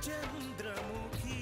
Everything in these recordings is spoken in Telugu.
చంద్రముఖి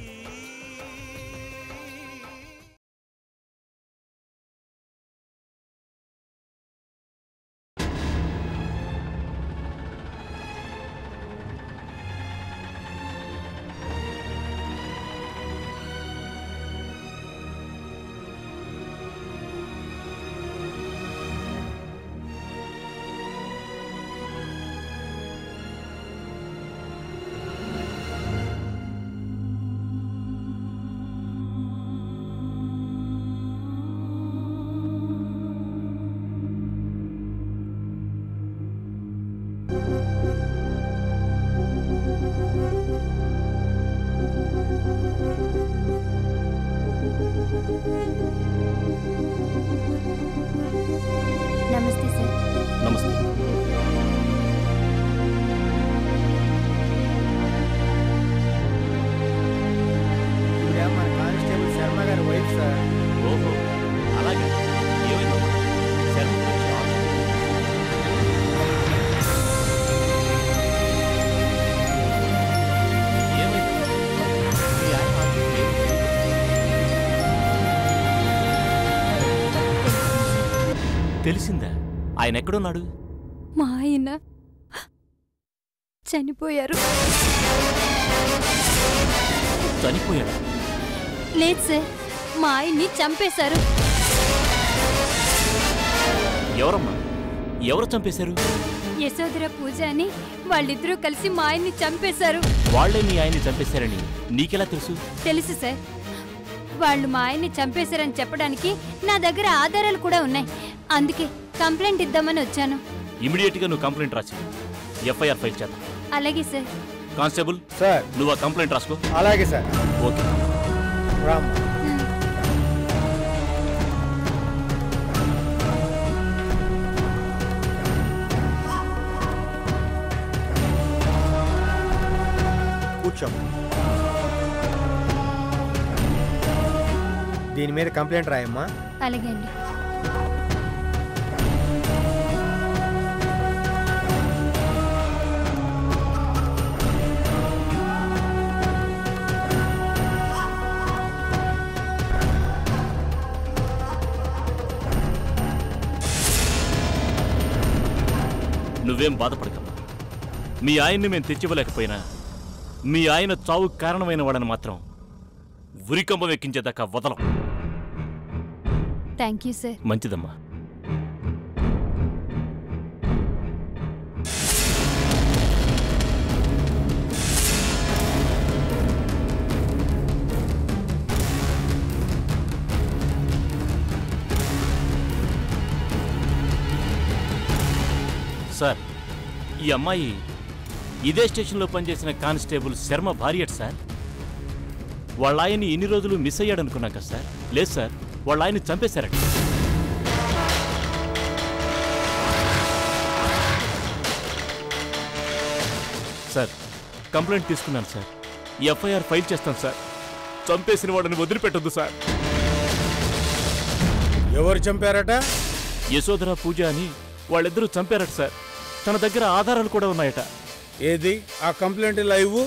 నమస్తే సార్ నమస్తే ఈవిడ మన కానిస్టేబుల్ శర్మ గారి వైఫ్ సార్ ఓహో అలాగే ఏమైందమ్మా శర్మ గురించి ఆలోచన. ఏమైంది? మీ ఆయన ఆరోగ్యం ఏమిటి? తెలిసిందా ఆయన ఎక్కడున్నాడు మా ఆయన చనిపోయారు చనిపోయాడు లేదు సార్ మా ఆయన్ని చంపేశారు ఎవరమ్మా ఎవరు చంపేశారు యశోధర పూజ అని వాళ్ళిద్దరూ కలిసి మా ఆయన్ని చంపేశారు వాళ్లే మీ ఆయన్ని చంపేశారని నీకెలా తెలుసు తెలుసు సార్ వాళ్ళు మా ఆయన్ని చంపేశారని చెప్పడానికి నా దగ్గర ఆధారాలు కూడా ఉన్నాయి అందుకే కంప్లైంట్ ఇద్దామని వచ్చాను ఇమీడియట్ గా నువ్వు కంప్లైంట్ రాసి ఎఫ్ఐఆర్ ఫైల్ చేద్దాం అలాగే సార్ కానిస్టేబుల్ సార్ నువ్వు ఆ కంప్లైంట్ రాసుకో అలాగే సార్ ఓకే రామ్ ఉమ్. కూర్చో దీని మీద కంప్లైంట్ రాయమ్మా అలాగే అండి నువ్వేం బాధపడకమ్మా మీ ఆయన్ని మేము తెచ్చివ్వలేకపోయినా మీ ఆయన చావు కారణమైన వాడని మాత్రం ఉరికంబం ఎక్కించేదాకా వదలం థ్యాంక్ యూ సార్ మంచిదమ్మా సార్ ఈ అమ్మాయి ఇదే స్టేషన్లో పనిచేసిన కానిస్టేబుల్ శర్మ భార్యట సార్ వాళ్ళ ఆయన్ని ఇన్ని రోజులు మిస్ అయ్యాడు అనుకున్నాం కదా సార్ లేదు సార్ వాళ్ళ ఆయన్ని చంపేశారట సార్ కంప్లైంట్ తీసుకున్నాను సార్ ఎఫ్ఐఆర్ ఫైల్ చేస్తాను సార్ చంపేసిన వాడిని వదిలిపెట్టొద్దు సార్ ఎవరు చంపారట యశోధర పూజ అని వాళ్ళిద్దరూ చంపారట సార్ తన దగ్గర ఆధారాలు కూడా ఉన్నాయట ఏది ఆ కంప్లైంట్ ఇలా ఇవ్వు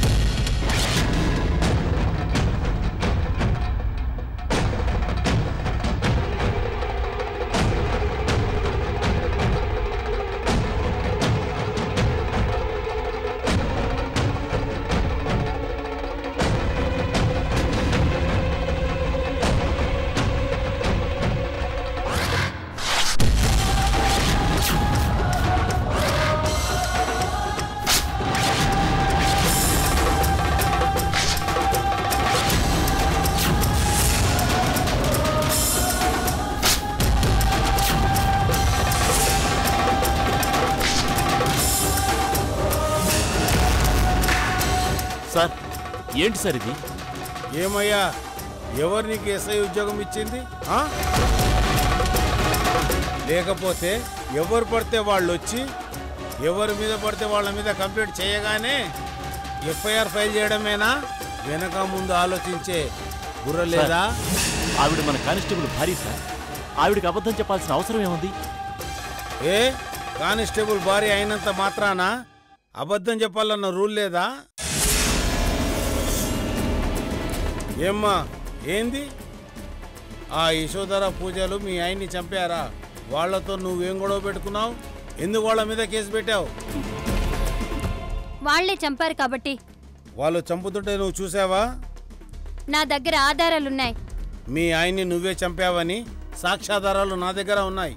సార్ ఏంటి సార్ ఇది ఏమయ్యా ఎవరు నీకు ఎస్ఐ ఉద్యోగం ఇచ్చింది ఆ? లేకపోతే ఎవరు పడితే వాళ్ళు వచ్చి ఎవరి మీద పడితే వాళ్ళ మీద కంప్లైంట్ చేయగానే ఎఫ్ఐఆర్ ఫైల్ చేయడమేనా వెనక ముందు ఆలోచించే బుర్ర లేదా ఆవిడ మన కానిస్టేబుల్ భార్య సార్ ఆవిడకి అబద్ధం చెప్పాల్సిన అవసరం ఏముంది ఏ కానిస్టేబుల్ భార్య అయినంత మాత్రాన అబద్ధం చెప్పాలన్న రూల్ లేదా ఏమ్మా ఏంది ఆ యశోధర పూజలు మీ ఆయన్ని చంపారా వాళ్ళతో నువ్వేం గొడవ పెట్టుకున్నావు ఎందుకు వాళ్ళ మీద కేసు పెట్టావు వాళ్లే చంపారు కాబట్టి వాళ్ళు చంపుతుంటే నువ్వు చూసావా నా దగ్గర ఆధారాలున్నాయి మీ ఆయన్ని నువ్వే చంపావని సాక్ష్యాధారాలు నా దగ్గర ఉన్నాయి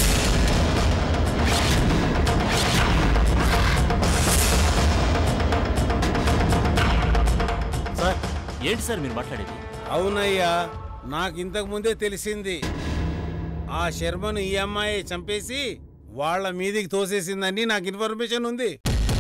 సార్ ఏంటి సార్ మీరు మాట్లాడేది అవునయ్యా నాకు ఇంతకు ముందే తెలిసింది ఆ శర్మను ఈ అమ్మాయి చంపేసి వాళ్ళ మీదికి తోసేసిందని నాకు ఇన్ఫర్మేషన్ ఉంది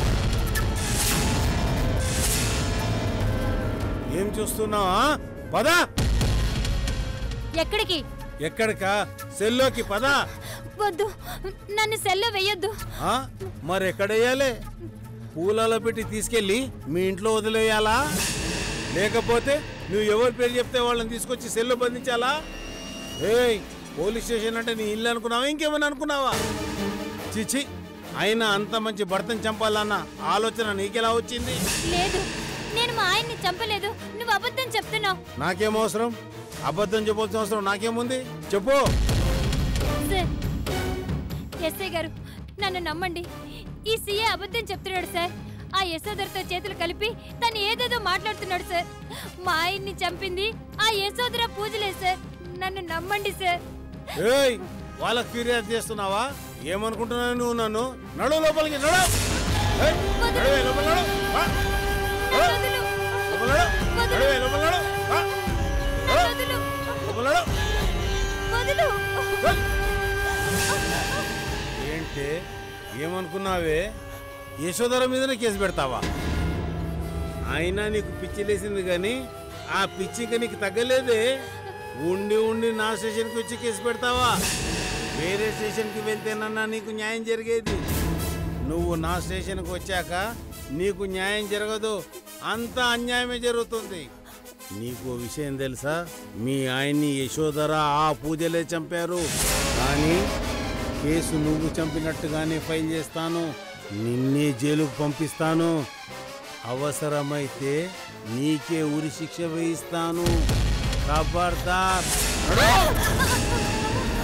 ఏం చూస్తున్నావా పదా ఎక్కడికి ఎక్కడికా సెల్లోకి పదా వద్దు నన్ను సెల్లో వెయ్యొద్దు ఆ? మరి ఎక్కడేయాలి పూలలో పెట్టి తీసుకెళ్ళి మీ ఇంట్లో వదిలేయాలా లేకపోతే నువ్వు ఎవరి పేరు చెప్తే వాళ్ళని తీసుకొచ్చి సెల్లో బంధించాలా ఏయ్ పోలీస్ స్టేషన్ అంటే నీ ఇల్లు అనుకున్నావా ఇంకేమైనా అనుకున్నావా చిచి అయినా అంత మంచి భర్తను చంపాలన్న ఆలోచన నీకెలా వచ్చింది లేదు నేను మా ఆయన్ని చంపలేదు నువ్వు అబద్ధం చెప్తున్నావు నాకేం అవసరం అబద్ధం చెప్పాల్సిన అవసరం నాకేముంది చెప్పు సార్ ఎస్ఐ గారు నన్ను నమ్మండి ఈ సీఏ అబద్ధం చెప్తున్నాడు సార్ ఆ యశోదరతో చేతులు కలిపి తను ఏదేదో మాట్లాడుతున్నాడు సార్ మా ఆయన్ని చంపింది ఆ యశోదర పూజలే సార్ నన్ను నమ్మండి సార్ ఏయ్ వాళ్ళకి ఫిర్యాదు చేస్తున్నావా ఏమనుకుంటున్నావు నువ్వు నన్ను నడు లోపలికి నడు ఏయ్, నడువే, లోపల నడు. ఆ, నన్ను వదులు. లోపల నడు. నడువే, లోపల నడు. ఆ, నన్ను వదులు. లోపల నడు. వదులు. ఏయ్. ఏంటి ఏమనుకున్నావే యశోధర మీదనే కేసు పెడతావా అయినా నీకు పిచ్చి లేసింది కానీ ఆ పిచ్చి ఇంకా నీకు తగ్గలేదే ఉండి ఉండి నా స్టేషన్కి వచ్చి కేసు పెడతావా వేరే స్టేషన్కి వెళ్తేనన్నా నీకు న్యాయం జరిగేది నువ్వు నా స్టేషన్కి వచ్చాక నీకు న్యాయం జరగదు అంతా అన్యాయమే జరుగుతుంది నీకు ఓ విషయం తెలుసా మీ ఆయన్ని యశోధర ఆ పూజలే చంపారు కానీ కేసు నువ్వు చంపినట్టుగానే ఫైల్ చేస్తాను నిన్నే జైలుకు పంపిస్తాను అవసరమైతే నీకే ఉరి శిక్ష వేయిస్తాను ఖబర్దార్ నడు.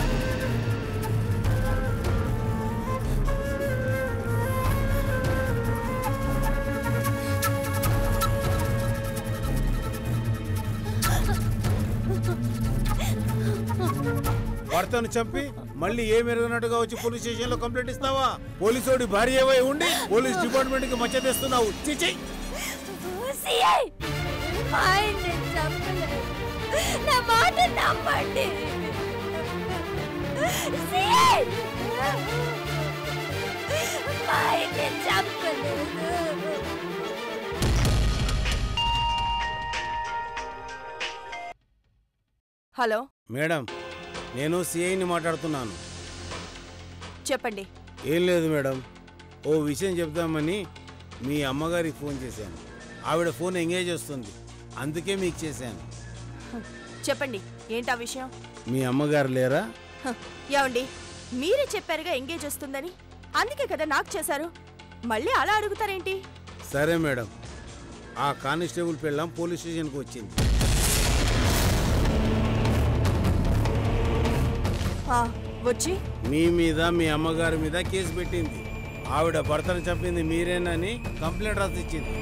భర్తను చంపి మళ్ళీ ఏం ఎరగనట్టుగా వచ్చి పోలీస్ స్టేషన్ లో కంప్లైంట్ ఇస్తావా పోలీసోడి భార్య అయి ఉండి పోలీస్ డిపార్ట్మెంట్ కి మచ్చ తెస్తున్నావు చిచి సిఐ మా ఆయన్ని చంపలేదు నా మాట నమ్మండి సిఐ మా ఆయన్ని చంపలేదు హలో మేడం నేను సిఐని మాట్లాడుతున్నాను చెప్పండి ఏం లేదు మేడం ఓ విషయం చెప్దామని మీ అమ్మగారికి ఫోన్ చేశాను ఆవిడ ఫోన్ ఎంగేజ్ వస్తుంది అందుకే మీకు చేశాను హ్మ్. చెప్పండి ఏంటా విషయం మీ అమ్మగారు లేరా హ, ఏమండి మీరే చెప్పారుగా ఎంగేజ్ వస్తుందని అందుకే కదా నాకు చేశారు మళ్ళీ అలా అడుగుతారేంటి సరే మేడం ఆ కానిస్టేబుల్ పెళ్ళాం పోలీస్ స్టేషన్కి వచ్చింది ఆ, వచ్చి మీ మీద మీ అమ్మగారి మీద కేసు పెట్టింది ఆవిడ భర్తను చంపింది మీరేనని కంప్లైంట్ రాసి ఇచ్చింది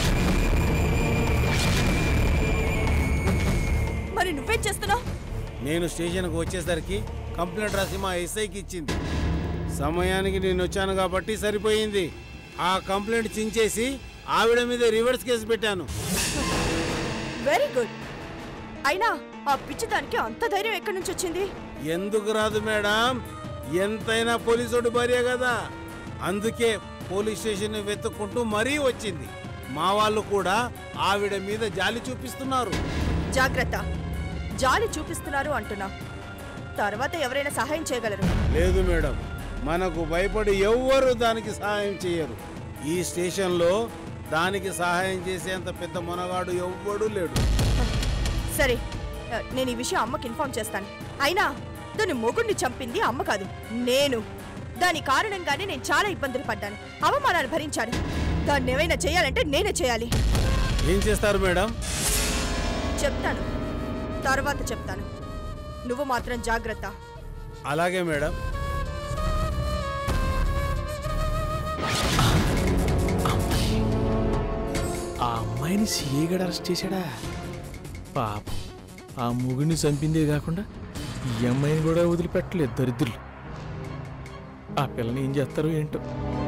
మరి నువ్వేం చేస్తున్నావు నేను స్టేషన్కి వచ్చేసరికి కంప్లైంట్ రాసి మా ఎస్ఐకి ఇచ్చింది సమయానికి నేను వచ్చాను కాబట్టి సరిపోయింది ఆ కంప్లైంట్ చించేసి ఆవిడ మీద రివర్స్ కేసు పెట్టాను వెరీ గుడ్ అయినా ఆ పిచ్చిదానికి అంత ధైర్యం ఎక్కడి నుంచి వచ్చింది ఎందుకు రాదు మేడం ఎంతైనా పోలీసుడి భార్య కదా అందుకే పోలీస్ స్టేషన్ వెతుక్కుంటూ మరీ వచ్చింది మా వాళ్ళు కూడా ఆవిడ మీద జాలి చూపిస్తున్నారు జాగ్రత్త జాలి చూపిస్తున్నారు అంటున్నా తర్వాత ఎవరైనా సహాయం చేయగలరు లేదు మేడం మనకు భయపడి ఎవ్వరు దానికి సహాయం చేయరు ఈ స్టేషన్లో దానికి సహాయం చేసేంత పెద్ద మొనగాడు ఎవ్వడూ లేడు సరే ఆ, నేను ఈ విషయం అమ్మకి ఇన్ఫార్మ్ చేస్తాను అయినా దాని మొగుడిని చంపింది అమ్మ కాదు నేను దాని కారణంగానే నేను చాలా ఇబ్బందులు పడ్డాను అవమానాలు భరించాను దాన్ని ఏమైనా చేయాలంటే నేనే చేయాలి ఏం చేస్తారు మేడం చెప్తాను తర్వాత చెప్తాను నువ్వు మాత్రం జాగ్రత్త అలాగే మేడం ఆ అమ్మాయిని సీఏ గడు అరెస్ట్ చేశాడా పాపం ఆ ముగుడిని చంపిందే కాకుండా ఈ అమ్మాయిని కూడా వదిలిపెట్టలేదు దరిద్రులు ఆ పిల్లని ఏం చేస్తారో ఏంటో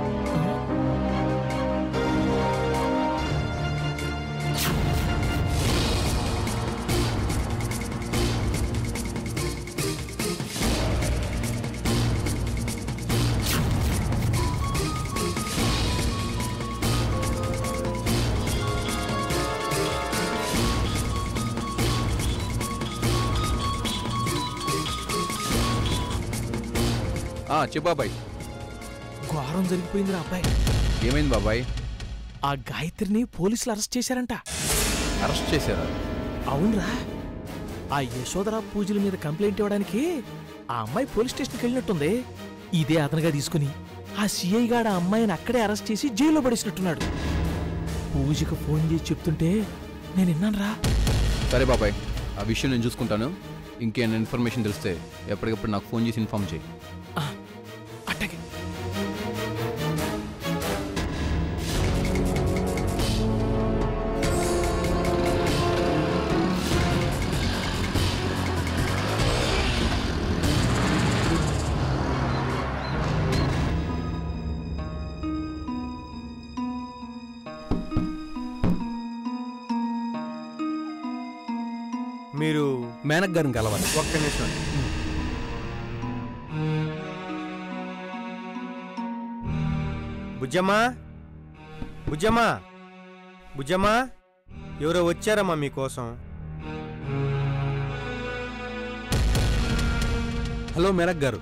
ఆ, చెప్పు బాబాయ్ ఘోరం జరిగిపోయిందిరా అబ్బాయి ఏమైంది బాబాయ్ ఆ గాయత్రిని పోలీసులు అరెస్ట్ చేశారంట అరెస్ట్ చేశారా అవునరా ఆ యశోదరా పూజల మీద కంప్లైంట్ ఇవ్వడానికి ఆ అమ్మాయి పోలీస్ స్టేషన్కి వెళ్ళినట్టుంది ఇదే అతనుగా తీసుకుని ఆ సిఐ గాడు ఆ అమ్మాయిని అక్కడే అరెస్ట్ చేసి జైల్లో పడేసినట్టున్నాడు పూజకు ఫోన్ చేసి చెప్తుంటే నేను విన్నాను రా సరే బాబాయ్ ఆ విషయం నేను చూసుకుంటాను ఇంకేమైనా ఇన్ఫర్మేషన్ తెలిస్తే ఎప్పటికప్పుడు నాకు ఫోన్ చేసి ఇన్ఫామ్ చేయి అట్టగే మీరు మేనక్ గారిని కలవాలి ఒక్క నిమిషం బుజ్జమ్మా బుజ్జమ్మా బుజ్జమ్మా ఎవరో వచ్చారమ్మా మీకోసం హలో మేనక్ గారు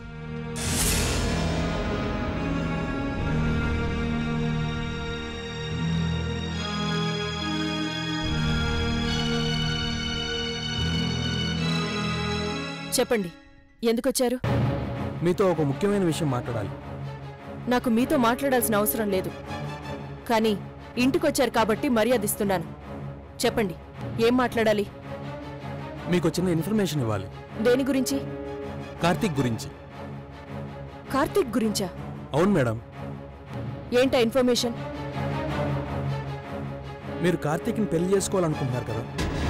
చెప్పండి ఎందుకొచ్చారు మీతో ఒక ముఖ్యమైన విషయం మాట్లాడాలి నాకు మీతో మాట్లాడాల్సిన అవసరం లేదు కానీ ఇంటికొచ్చారు కాబట్టి మర్యాదిస్తున్నాను చెప్పండి ఏం మాట్లాడాలి మీకు చిన్న ఇన్ఫర్మేషన్ ఇవ్వాలి దేని గురించి కార్తీక్ గురించి కార్తీక్ గురించా అవును మేడం ఏంటా ఇన్ఫర్మేషన్ మీరు కార్తీక్ని పెళ్లి చేసుకోవాలనుకుంటున్నారు కదా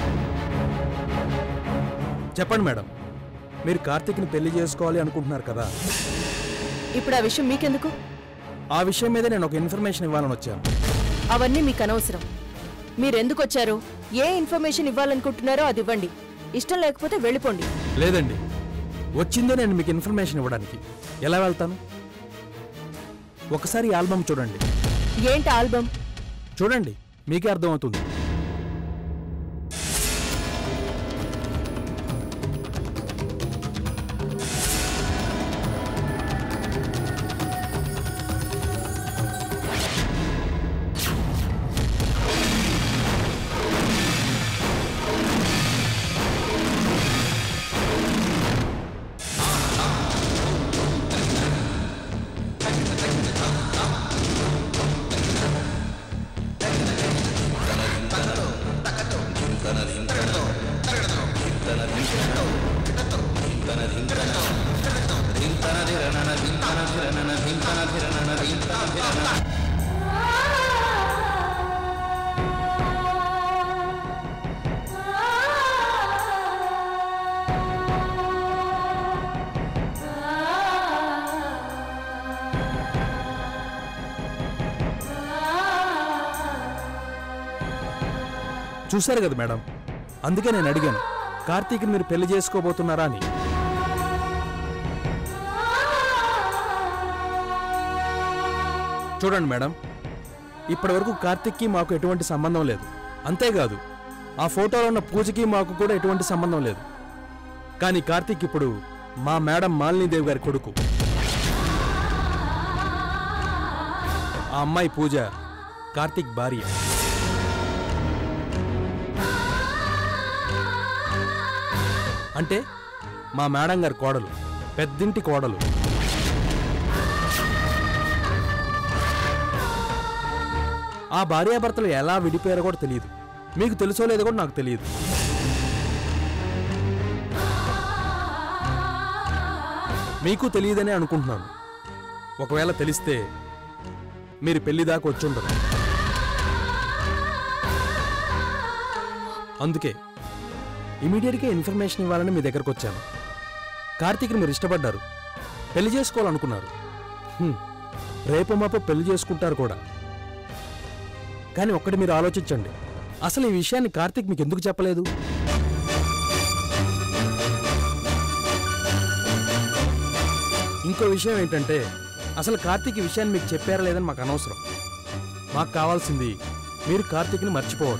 చెప్పండి మేడం మీరు కార్తీక్ని పెళ్లి చేసుకోవాలి అనుకుంటున్నారు కదా ఇప్పుడు ఆ విషయం మీకెందుకు ఆ విషయం మీద నేను ఒక ఇన్ఫర్మేషన్ ఇవ్వాలని వచ్చాను అవన్నీ మీకు అనవసరం మీరెందుకు వచ్చారో ఏ ఇన్ఫర్మేషన్ ఇవ్వాలనుకుంటున్నారో అది ఇవ్వండి ఇష్టం లేకపోతే వెళ్ళిపోండి లేదండి వచ్చిందే నేను మీకు ఇన్ఫర్మేషన్ ఇవ్వడానికి ఎలా వెళ్తాను ఒకసారి ఈ ఆల్బమ్ చూడండి ఏంటి ఆల్బమ్ చూడండి మీకే అర్థమవుతుంది చూశారు కదా మేడం అందుకే నేను అడిగాను కార్తీక్ని మీరు పెళ్లి చేసుకోబోతున్నారా అని చూడండి మేడం ఇప్పటివరకు కార్తీక్కి మాకు ఎటువంటి సంబంధం లేదు అంతేకాదు ఆ ఫోటోలో ఉన్న పూజకి మాకు కూడా ఎటువంటి సంబంధం లేదు కానీ కార్తీక్ ఇప్పుడు మా మేడం మాలినీదేవి గారి కొడుకు ఆ అమ్మాయి పూజ కార్తీక్ భార్య అంటే మా మేడం గారి కోడలు పెద్దింటి కోడలు ఆ భార్యాభర్తలు ఎలా విడిపోయారో కూడా తెలియదు మీకు తెలుసో లేదో కూడా నాకు తెలియదు మీకు తెలియదనే అనుకుంటున్నాను ఒకవేళ తెలిస్తే మీరు పెళ్లి దాకా వచ్చుండరు అందుకే ఇమీడియట్గా ఇన్ఫర్మేషన్ ఇవ్వాలని మీ దగ్గరకు వచ్చాను కార్తీక్ని మీరు ఇష్టపడ్డారు పెళ్లి చేసుకోవాలనుకున్నారు హ్మ్. రేపు మాపు పెళ్లి చేసుకుంటారు కూడా కానీ ఒక్కటి మీరు ఆలోచించండి అసలు ఈ విషయాన్ని కార్తీక్ మీకు ఎందుకు చెప్పలేదు ఇంకో విషయం ఏంటంటే అసలు కార్తీక్ ఈ విషయాన్ని మీకు చెప్పారా లేదని మాకు అనవసరం మాకు కావాల్సింది మీరు కార్తీక్ని మర్చిపోవడం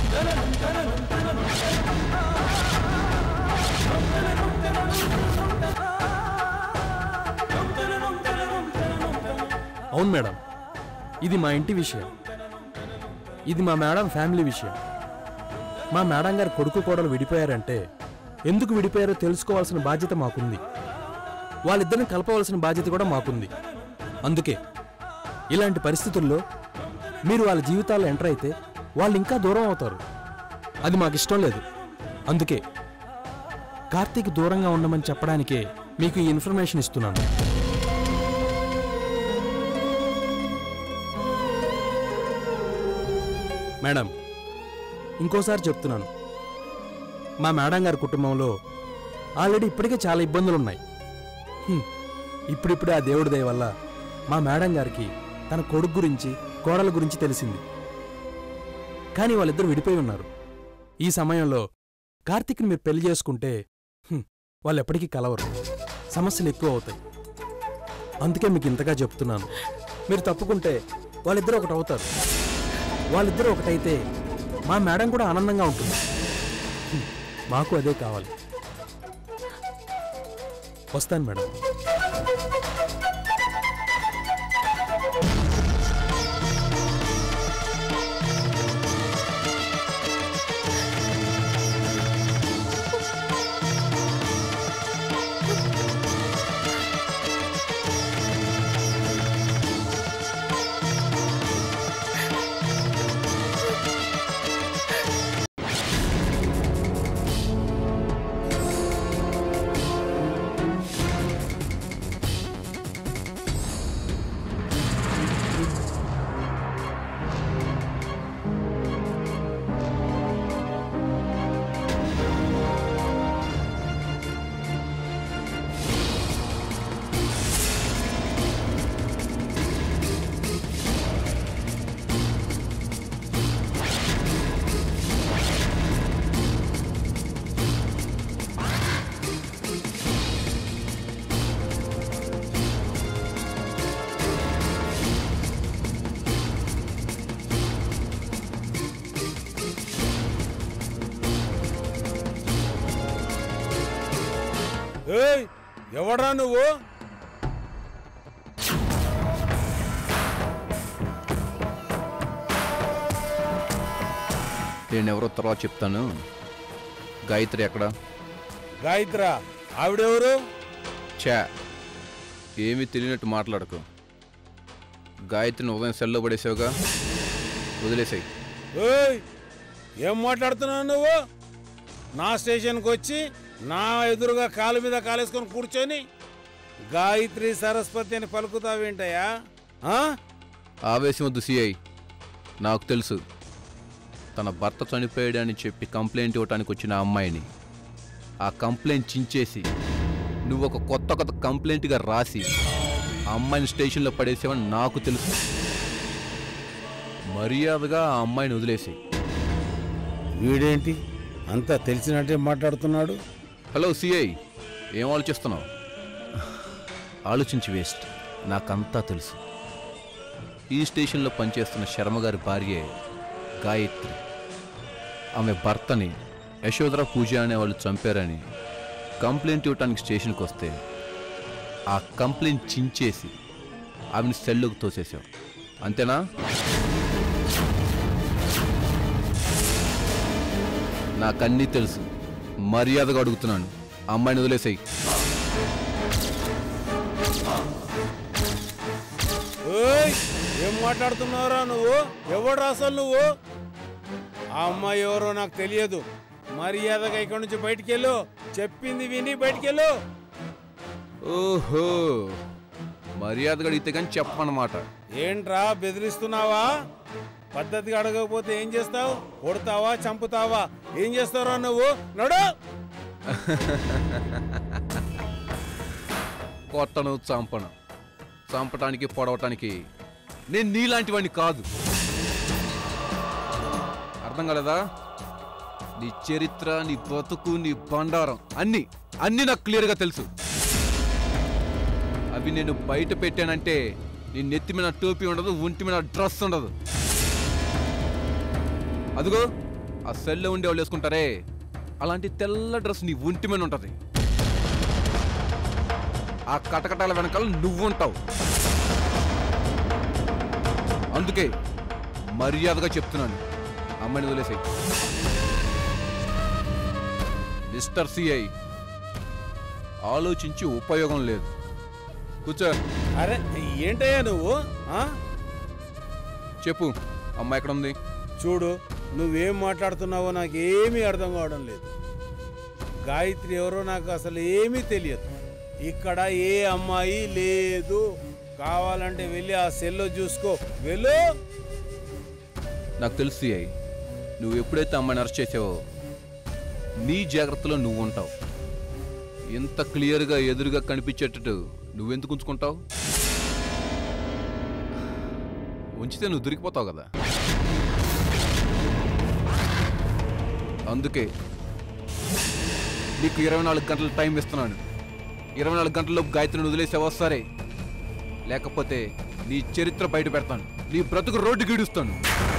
అవును మేడం ఇది మా ఇంటి విషయం ఇది మా మేడం ఫ్యామిలీ విషయం మా మేడం గారి కొడుకు కోడలు విడిపోయారంటే ఎందుకు విడిపోయారో తెలుసుకోవాల్సిన బాధ్యత మాకుంది వాళ్ళిద్దరిని కలపవలసిన బాధ్యత కూడా మాకుంది అందుకే ఇలాంటి పరిస్థితుల్లో మీరు వాళ్ళ జీవితాల్లో ఎంటర్ అయితే వాళ్ళు ఇంకా దూరం అవుతారు అది మాకు ఇష్టం లేదు అందుకే కార్తీక్ దూరంగా ఉండమని చెప్పడానికే మీకు ఈ ఇన్ఫర్మేషన్ ఇస్తున్నాను మేడం ఇంకోసారి చెప్తున్నాను మా మేడం గారి కుటుంబంలో ఆల్రెడీ ఇప్పటికే చాలా ఇబ్బందులు ఉన్నాయి హ్మ్. ఇప్పుడిప్పుడే ఆ దేవుడి దయ వల్ల మా మేడం గారికి తన కొడుకు గురించి కోడల గురించి తెలిసింది కానీ వాళ్ళిద్దరూ విడిపోయి ఉన్నారు ఈ సమయంలో కార్తీక్ని మీరు పెళ్లి చేసుకుంటే హ్మ్, వాళ్ళు ఎప్పటికీ కలవరు సమస్యలు ఎక్కువ అవుతాయి అందుకే మీకు ఇంతగా చెప్తున్నాను మీరు తప్పుకుంటే వాళ్ళిద్దరూ ఒకటి అవుతారు వాళ్ళిద్దరూ ఒకటైతే మా మేడం కూడా ఆనందంగా ఉంటుంది హ్మ్, మాకు అదే కావాలి వస్తాను మేడం ఏయ్ ఎవడ్రా నువ్వు నేను ఎవరో తర్వాత చెప్తాను గాయత్రి ఎక్కడ గాయత్రా ఆవిడెవరు చా ఏమీ తెలియనట్టు మాట్లాడకు గాయత్రిని ఉదయం సెల్లో పడేసావుగా వదిలేసాయి ఏయ్ ఏం మాట్లాడుతున్నావు నువ్వు నా స్టేషన్కి వచ్చి నా ఎదురుగా కాలు మీద కాలేసుకొని కూర్చొని గాయత్రి సరస్వతి అని పలుకుతావేంటయ్యా ఆ? ఆవేశం వద్దు సిఐ నాకు తెలుసు తన భర్త చనిపోయాడని చెప్పి కంప్లైంట్ ఇవ్వటానికి వచ్చిన ఆ అమ్మాయిని ఆ కంప్లైంట్ చించేసి నువ్వు ఒక కొత్త కొత్త కంప్లైంట్గా రాసి ఆ అమ్మాయిని స్టేషన్లో పడేసావని నాకు తెలుసు మర్యాదగా ఆ అమ్మాయిని వదిలేసి వీడేంటి అంతా తెలిసినట్టే మాట్లాడుతున్నాడు హలో సిఐ ఏం ఆలోచిస్తున్నావు ఆలోచించి వేస్ట్ నాకంతా తెలుసు ఈ స్టేషన్లో పనిచేస్తున్న శర్మగారి భార్యే గాయత్రి ఆమె భర్తని యశోధర పూజ అనే వాళ్ళు చంపారని కంప్లైంట్ ఇవ్వటానికి స్టేషన్కి వస్తే ఆ కంప్లైంట్ చించేసి ఆమెను సెల్లోకి తోసేసావు అంతేనా నాకన్నీ తెలుసు మర్యాదగా అడుగుతున్నాను ఆ అమ్మాయిని వదిలేసాయి ఏయ్ ఏం మాట్లాడుతున్నావురా నువ్వు ఎవడు అసలు నువ్వు ఆ అమ్మాయి ఎవరో నాకు తెలియదు మర్యాదగా ఇక్కడి నుంచి బయటికి వెళ్ళు చెప్పింది విని బయటికి వెళ్ళు ఓహో మర్యాదగా అడిగితే కానీ చెప్పమన్నమాట ఏంట్రా బెదిరిస్తున్నావా పద్ధతిగా అడగకపోతే ఏం చేస్తావు కొడతావా చంపుతావా ఏం చేస్తావురా నువ్వు నడు కొట్టను చంపను చంపటానికి పొడవటానికి నేను నీలాంటి వాడిని కాదు అర్థం కాలేదా నీ చరిత్ర నీ బతుకు నీ బండారం అన్ని అన్ని నాకు క్లియర్గా తెలుసు అవి నేను బయట పెట్టానంటే నీ నెత్తి మీద టోపీ ఉండదు ఒంటి మీద డ్రెస్ ఉండదు అదిగో ఆ సెల్లో ఉండే వాళ్ళు వేసుకుంటారే అలాంటి తెల్ల డ్రెస్ నీ ఒంటి మీద ఉంటుంది ఆ కటకటాల వెనకాల నువ్వుంటావు అందుకే మర్యాదగా చెప్తున్నాను అమ్మాయిని వదిలేసాయి మిస్టర్ సిఐ ఆలోచించి ఉపయోగం లేదు కూర్చో అరే ఏంటయ్యా నువ్వు ఆ? చెప్పు అమ్మాయి ఎక్కడ ఉంది చూడు నువ్వేం మాట్లాడుతున్నావో నాకు ఏమీ అర్థం కావడం లేదు గాయత్రి ఎవరో నాకు అసలు ఏమీ తెలియదు ఇక్కడ ఏ అమ్మాయి లేదు కావాలంటే వెళ్ళి ఆ సెల్లో చూసుకో వెళ్ళు నాకు తెలుసు సిఐ నువ్వు ఎప్పుడైతే అమ్మాయిని అరెస్ట్ చేసావో నీ జాగ్రత్తలో నువ్వు ఉంటావు ఇంత క్లియర్గా ఎదురుగా కనిపించేటట్టు నువ్వెందుకు ఉంచుకుంటావు ఉంచితే నువ్వు దొరికిపోతావు కదా అందుకే నీకు ఇరవై నాలుగు గంటల టైం ఇస్తున్నాను ఇరవై నాలుగు గంటల్లోపు గాయత్రిని వదిలేసావా సరే లేకపోతే నీ చరిత్ర బయట పెడతాను నీ బ్రతుకు రోడ్డు గీడుస్తాను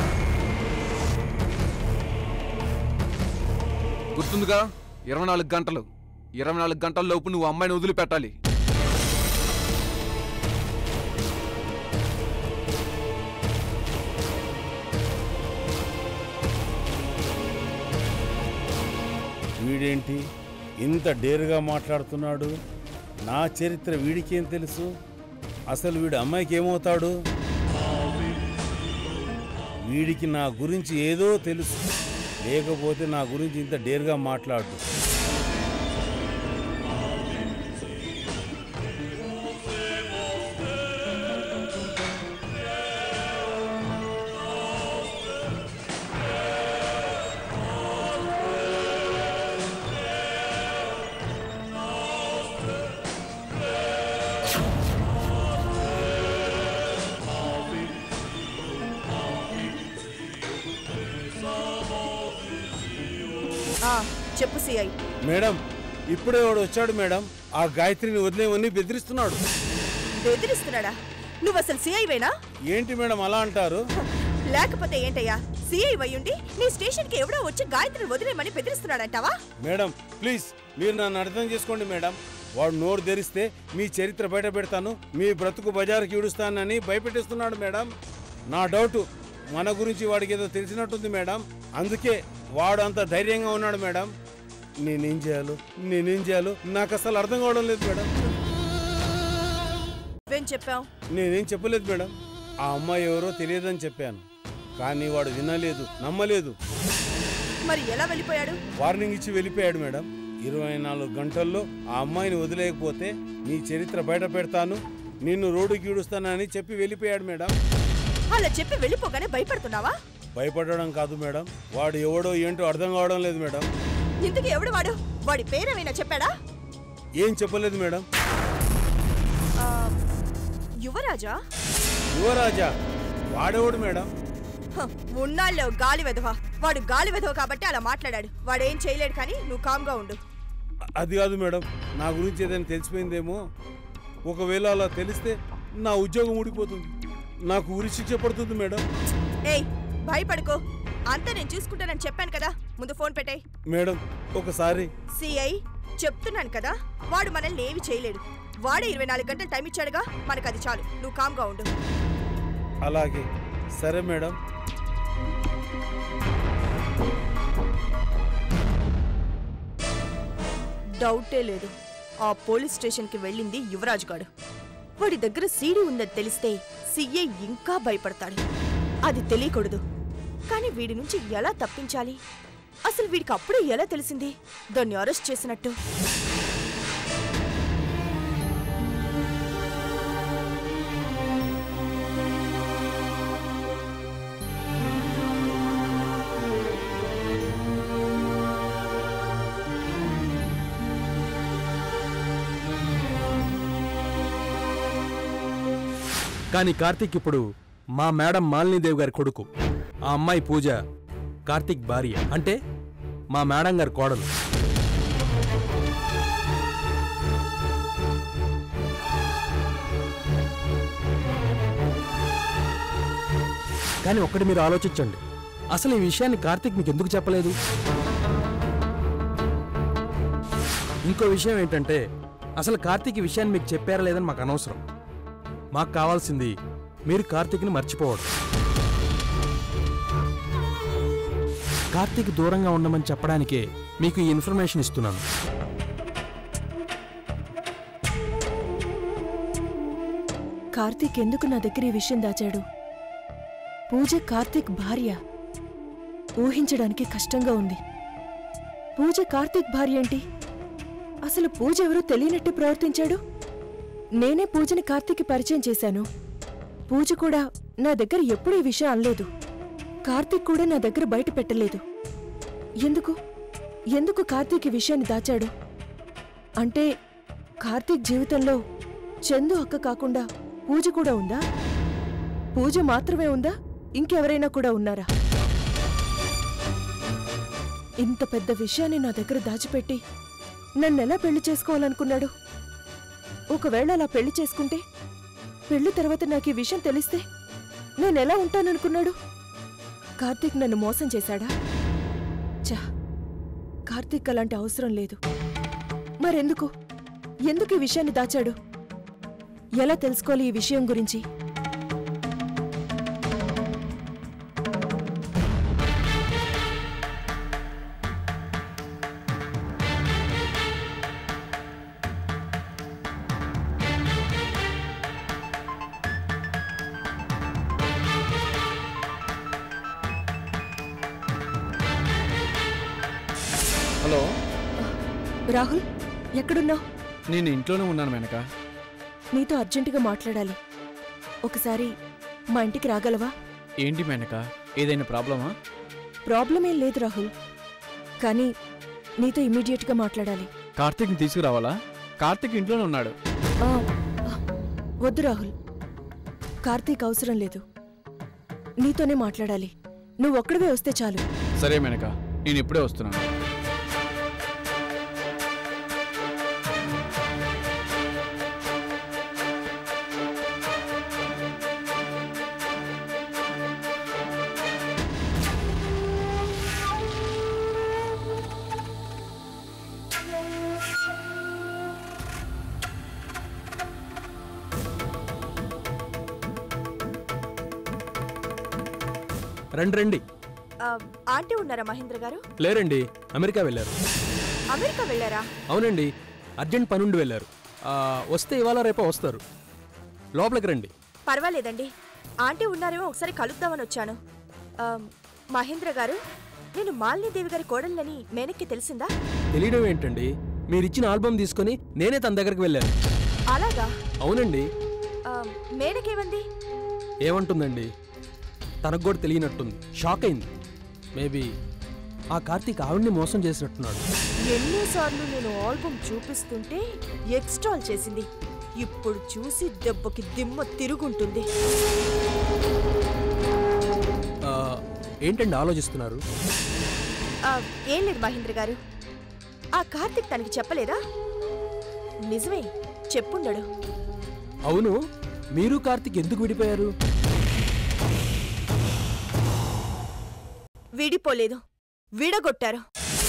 గుర్తుందిగా ఇరవై నాలుగు గంటలు ఇరవై నాలుగు గంటల లోపు నువ్వు అమ్మాయిని వదిలిపెట్టాలి వీడేంటి ఇంత డేరుగా మాట్లాడుతున్నాడు నా చరిత్ర వీడికేం తెలుసు అసలు వీడు అమ్మాయికి ఏమవుతాడు వీడికి నా గురించి ఏదో తెలుసు లేకపోతే నా గురించి ఇంత డేరుగా మాట్లాడు ఆ, చెప్పు సిఐ మేడం ఇప్పుడే వాడు వచ్చాడు మేడం ఆ గాయత్రిని వదిలేమని బెదిరిస్తున్నాడు బెదిరిస్తున్నాడా నువ్వు అసలు సిఐవేనా ఏంటి మేడం అలా అంటారు లేకపోతే ఏంటయ్యా సిఐ వయ్యుండి నీ స్టేషన్కి ఎవడో వచ్చి గాయత్రిని వదిలేమని బెదిరిస్తున్నాడంటావా మేడం ప్లీజ్ మీరు నన్ను అర్థం చేసుకోండి మేడం వాడు నోరు తెరిస్తే మీ చరిత్ర బయట పెడతాను మీ బ్రతుకు బజారుకి ఈడుస్తానని భయపెట్టిస్తున్నాడు మేడం నా డౌట్ మన గురించి వాడికి ఏదో తెలిసినట్టుంది మేడం అందుకే వాడు అంత ధైర్యంగా ఉన్నాడు మేడం నేనేం చేయాలో నేనేం చేయాలో నాకు అసలు అర్థం కావడం లేదు మేడం నువ్వేం చెప్పావు నేనేం చెప్పలేదు మేడం ఆ అమ్మాయి ఎవరో తెలియదని చెప్పాను కానీ వాడు వినలేదు నమ్మలేదు మరి ఎలా వెళ్ళిపోయాడు వార్నింగ్ ఇచ్చి వెళ్ళిపోయాడు మేడం ఇరవై నాలుగు గంటల్లో ఆ అమ్మాయిని వదిలేయకపోతే నీ చరిత్ర బయట పెడతాను నిన్ను రోడ్డుకి ఈడుస్తానని చెప్పి వెళ్ళిపోయాడు మేడం అలా చెప్పి వెళ్ళిపోగానే భయపడుతున్నావా భయపడడం కాదు మేడం వాడు ఎవడో ఏంటో అర్థం కావడం లేదు మేడం ఇంతకీ ఎవడు వాడు వాడి పేరేమైనా చెప్పాడా ఏం చెప్పలేదు మేడం ఆ, యువరాజా యువరాజా వాడెవడు మేడం హ, ఉన్నాళ్ళే ఓ గాలి వెధవ వాడు గాలి వెధవ కాబట్టి అలా మాట్లాడాడు వాడేం చేయలేడు కానీ నువ్వు కామ్గా ఉండు అది కాదు మేడం నా గురించి ఏదైనా తెలిసిపోయిందేమో ఒకవేళ అలా తెలిస్తే నా ఉద్యోగం ఊడిపోతుంది నాకు ఉరి శిక్ష పడుతుంది మేడం ఏయ్ భయపడుకో అంతా నేను చూసుకుంటానని చెప్పాను కదా ముందు ఫోన్ పెట్టేయ్ మేడం ఒకసారి సిఐ చెప్తున్నాను కదా వాడు మనల్ని ఏమి చేయలేడు వాడే ఇరవై నాలుగు గంటలు టైం ఇచ్చాడుగా మనకు అది చాలు నువ్వు కామ్గా ఉండు అలాగే సరే మేడం డౌటే లేదు ఆ పోలీస్ స్టేషన్కి వెళ్ళింది యువరాజు గాడు వాడి దగ్గర సీడీ ఉందని తెలిస్తే సిఏ ఇంకా భయపడతాడు అది తెలియకూడదు కానీ వీడి నుంచి ఎలా తప్పించాలి అసలు వీడికి అప్పుడే ఎలా తెలిసింది దాన్ని అరెస్ట్ చేసినట్టు కానీ కార్తీక్ ఇప్పుడు మా మేడం మాలినీదేవి గారి కొడుకు ఆ అమ్మాయి పూజ కార్తీక్ భార్య అంటే మా మేడం గారి కోడలు కానీ ఒక్కటి మీరు ఆలోచించండి అసలు ఈ విషయాన్ని కార్తీక్ మీకు ఎందుకు చెప్పలేదు ఇంకో విషయం ఏంటంటే అసలు కార్తీక్ ఈ విషయాన్ని మీకు చెప్పారా లేదని మాకు అనవసరం మాకు కావాల్సింది మీరు కార్తీక్ని మర్చిపోవడం కార్తీక్ దూరంగా ఉండమని చెప్పడానికే మీకు ఈ ఇన్ఫర్మేషన్ ఇస్తున్నాను కార్తీక్ ఎందుకు నా దగ్గర ఈ విషయం దాచాడు పూజ కార్తీక్ భార్య ఊహించడానికి కష్టంగా ఉంది పూజ కార్తీక్ భార్య ఏంటి అసలు పూజ ఎవరో తెలియనట్టు ప్రవర్తించాడు నేనే పూజని కార్తీక్కి పరిచయం చేశాను పూజ కూడా నా దగ్గర ఎప్పుడూ ఈ విషయం అనలేదు కార్తీక్ కూడా నా దగ్గర బయట పెట్టలేదు ఎందుకు ఎందుకు కార్తీక్ ఈ విషయాన్ని దాచాడు అంటే కార్తీక్ జీవితంలో చందు అక్క కాకుండా పూజ కూడా ఉందా పూజ మాత్రమే ఉందా ఇంకెవరైనా కూడా ఉన్నారా ఇంత పెద్ద విషయాన్ని నా దగ్గర దాచిపెట్టి నన్నెలా పెళ్లి చేసుకోవాలనుకున్నాడు ఒకవేళ అలా పెళ్లి చేసుకుంటే పెళ్లి తర్వాత నాకు ఈ విషయం తెలిస్తే నేనెలా ఉంటాననుకున్నాడు కార్తీక్ నన్ను మోసం చేశాడా చా కార్తీక్ అలాంటి అవసరం లేదు మరెందుకు ఎందుకు ఈ విషయాన్ని దాచాడు ఎలా తెలుసుకోవాలి ఈ విషయం గురించి హలో రాహుల్ ఎక్కడున్నావు నేను ఇంట్లోనే ఉన్నాను వెనక నీతో అర్జెంటుగా మాట్లాడాలి ఒకసారి మా ఇంటికి రాగలవా ఏంటి మేనక ఏదైనా ప్రాబ్లమా ప్రాబ్లం ఏం లేదు రాహుల్ కానీ నీతో ఇమీడియట్గా మాట్లాడాలి కార్తీక్ని తీసుకురావాలా కార్తీక్ ఇంట్లోనే ఉన్నాడు ఆ, ఆ, వద్దు రాహుల్ కార్తీక్ అవసరం లేదు నీతోనే మాట్లాడాలి నువ్వు ఒక్కడివే వస్తే చాలు సరే మేనక నేను ఇప్పుడే వస్తున్నాను రండి రండి ఆ, ఆంటీ ఉన్నారా మహేంద్ర గారు లేరండి అమెరికా వెళ్ళారు అమెరికా వెళ్ళారా అవునండి అర్జెంట్ పనుండి వెళ్ళారు ఆ, వస్తే ఇవాళ రేపో వస్తారు లోపలికి రండి పర్వాలేదండి ఆంటీ ఉన్నారేమో ఒకసారి కలుద్దామని వచ్చాను ఆ, మహేంద్ర గారు నేను మాలినీదేవి గారి కోడళ్ళని మేనక్కి తెలిసిందా తెలియడం ఏంటండి మీరిచ్చిన ఆల్బమ్ తీసుకొని నేనే తన దగ్గరికి వెళ్ళాను అలాగా అవునండి ఆ, మేనకేమంది ఏమంటుందండి తనకు కూడా తెలియనట్టుంది షాక్ అయింది మేబీ ఆ కార్తీక్ ఆవిడ్ని మోసం చేసినట్టున్నాడు ఎన్నిసార్లు నేను ఆల్బమ్ చూపిస్తుంటే ఎక్స్ట్రాల్ చేసింది ఇప్పుడు చూసి దెబ్బకి దిమ్మ తిరుగుంటుంది ఆ, ఏంటండి ఆలోచిస్తున్నారు ఆ, ఏం లేదు మహేంద్ర గారు ఆ కార్తిక్ తనకి చెప్పలేదా నిజమే చెప్పుండడు అవును మీరు కార్తీక్ ఎందుకు విడిపోయారు విడిపోలేదు విడగొట్టారు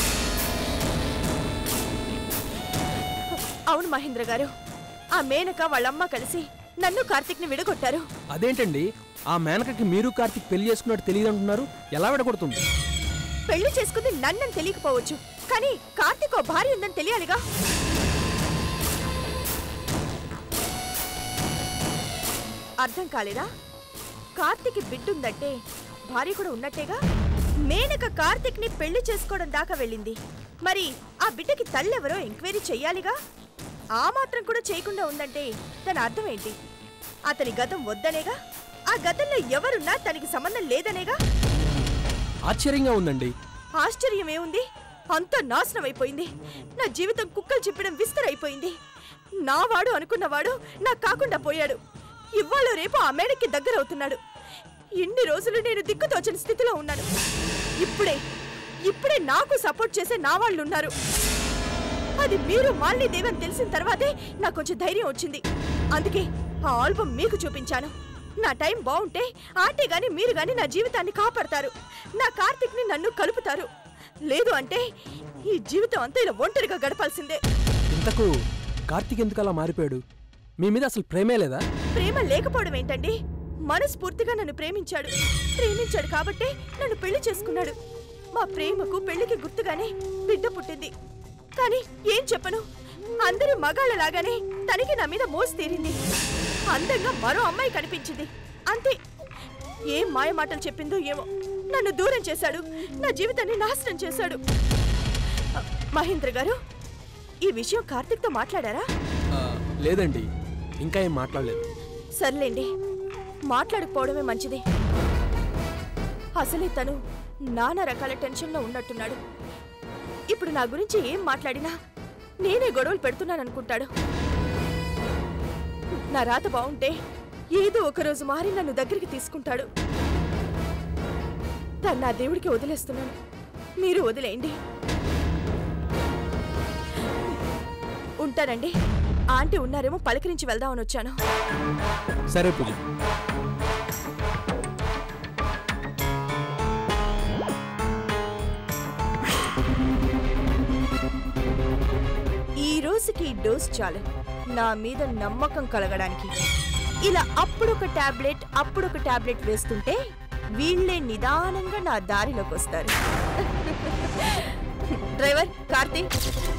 అవును మహేంద్ర గారు ఆ మేనక వాళ్ళమ్మ కలిసి నన్ను కార్తిక్ని విడగొట్టారు అదేంటండి ఆ మేనకకి మీరు కార్తీక్ పెళ్లి చేసుకున్నట్టు తెలియదు అంటున్నారు ఎలా విడగొడుతుంది పెళ్లి చేసుకుంది నన్నని తెలియకపోవచ్చు కానీ కార్తిక్ ఓ భార్య ఉందని తెలియాలిగా అర్థం కాలేదా కార్తిక్ బిడ్డుందంటే భార్య కూడా ఉన్నట్టేగా మేనక కార్తిక్ ని పెళ్లి చేసుకోవడం దాకా వెళ్ళింది మరి ఆ బిడ్డకి తల్లెవరో ఎంక్వైరీ చెయ్యాలిగా ఆ మాత్రం కూడా చేయకుండా ఉందంటే దాని అర్థం ఏంటి అతని గతం వద్దనేగా ఆ గతంలో ఎవరున్నా తనకి సంబంధం లేదనేగా ఆశ్చర్యంగా ఉందండి ఆశ్చర్యం ఏముంది అంతా నాశనం అయిపోయింది నా జీవితం కుక్కలు చెప్పడం విస్తరైపోయింది నా వాడు అనుకున్నవాడు నాకు కాకుండా పోయాడు ఇవాళ రేపు ఆ మేడకి దగ్గర అవుతున్నాడు ఇన్ని రోజులు నేను దిక్కుతోచని స్థితిలో ఉన్నాను ఇప్పుడే ఇప్పుడే నాకు సపోర్ట్ చేసే నా వాళ్ళు ఉన్నారు అది మీరు మాలిని దేవని తెలిసిన తర్వాతే నాకు కొంచెం ధైర్యం వచ్చింది అందుకే ఆ ఆల్బమ్ మీకు చూపించాను నా టైం బాగుంటే ఆంటీ గాని మీరు గాని నా జీవితాన్ని కాపాడతారు నా కార్తిక్ని నన్ను కలుపుతారు లేదు అంటే ఈ జీవితం అంతా ఇలా ఒంటరిగా గడపాల్సిందే ఇంతకు కార్తీక్ ఎందుకు అలా మారిపోయాడు మీ మీద అసలు ప్రేమే లేదా ప్రేమ లేకపోవడం ఏంటండి మనస్ఫూర్తిగా నన్ను ప్రేమించాడు ప్రేమించాడు కాబట్టే నన్ను పెళ్లి చేసుకున్నాడు మా ప్రేమకు పెళ్లికి గుర్తుగానే బిడ్డ పుట్టింది కానీ ఏం చెప్పను అందరూ మగాళ్ళలాగానే తనకి నా మీద మోసి తీరింది అందంగా మరో అమ్మాయి కనిపించింది అంతే ఏం మాయ మాటలు చెప్పిందో ఏమో నన్ను దూరం చేశాడు నా జీవితాన్ని నాశనం చేశాడు అ, మహేంద్ర గారు ఈ విషయం కార్తిక్తో మాట్లాడారా ఆ, లేదండి ఇంకా ఏం మాట్లాడలేదు సర్లేండి మాట్లాడకపోవడమే మంచిది అసలే తను నానా రకాల టెన్షన్లో ఉన్నట్టున్నాడు ఇప్పుడు నా గురించి ఏం మాట్లాడినా నేనే గొడవలు పెడుతున్నాననుకుంటాడు నా రాత బాగుంటే ఏదో ఒక రోజు మారి నన్ను దగ్గరికి తీసుకుంటాడు తను నా దేవుడికి వదిలేస్తున్నాను మీరు వదిలేయండి ఉంటానండి ఆంటీ ఉన్నారేమో పలకరించి వెళ్దామని వచ్చాను సరే పూజ ఈ రోజుకి ఈ డోస్ చాలు నా మీద నమ్మకం కలగడానికి ఇలా అప్పుడొక టాబ్లెట్ అప్పుడొక టాబ్లెట్ వేస్తుంటే వీళ్ళే నిదానంగా నా దారిలోకి వస్తారు డ్రైవర్ కార్తీక్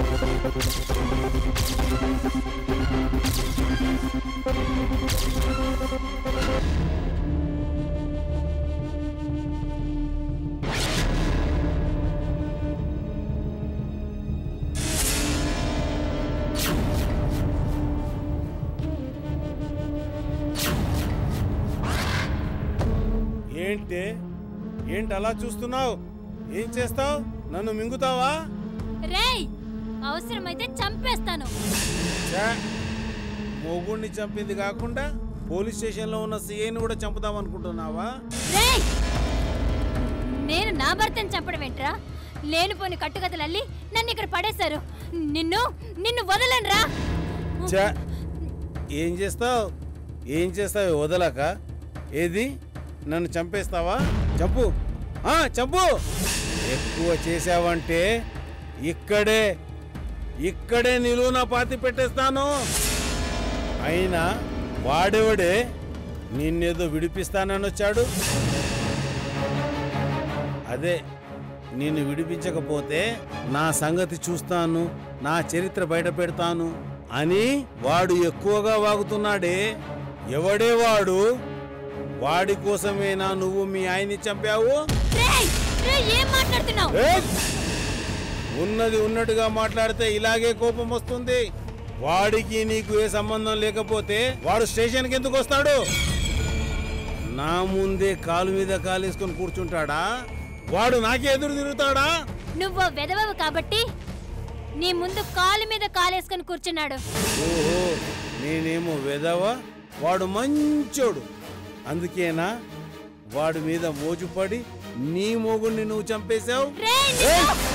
ఏంటి ఏంటి అలా చూస్తున్నావు ఏం చేస్తావు నన్ను మింగుతావా రేయ్ అవసరమైతే చంపేస్తాను ఛే! మొగుణ్ణి చంపింది కాకుండా పోలీస్ స్టేషన్లో ఉన్న సీఐని కూడా చంపుదాం అనుకుంటున్నావా రేయ్ నేను నా భర్తను చంపడం ఏంట్రా లేనిపోని కట్టుకథలు అల్లి నన్ను ఇక్కడ పడేశారు నిన్ను నిన్ను వదలనురా ఛే! ఏం చేస్తావు ఏం చేస్తావు వదలక ఏది నన్ను చంపేస్తావా చంపు ఆ, చంపు ఎక్కువ చేసావంటే ఇక్కడే ఇక్కడే నిలువున పాతి పెట్టేస్తాను అయినా వాడెవడే నిన్నేదో విడిపిస్తానని వచ్చాడు అదే నిన్ను విడిపించకపోతే నా సంగతి చూస్తాను నా చరిత్ర బయట పెడతాను అని వాడు ఎక్కువగా వాగుతున్నాడే ఎవడే వాడు వాడి కోసమేనా నువ్వు మీ ఆయన్ని చంపావు రేయ్ రేయ్ ఏం మాట్లాడుతున్నావు ఏయ్! ఉన్నది ఉన్నట్టుగా మాట్లాడితే ఇలాగే కోపం వస్తుంది వాడికి నీకు ఏ సంబంధం లేకపోతే వాడు స్టేషన్కి ఎందుకు వస్తాడు నా ముందే కాలు మీద కాలేసుకొని కూర్చుంటాడా వాడు నాకే ఎదురు తిరుగుతాడా నువ్వు వెదవవు కాబట్టి నీ ముందు కాలు మీద కాలేసుకొని కూర్చున్నాడు ఓహో నేనేమో వెదవ వాడు మంచోడు అందుకేనా వాడి మీద మోజుపడి నీ మొగుడిని నువ్వు చంపేశావు రేయ్ ఏయ్! నిన్ను-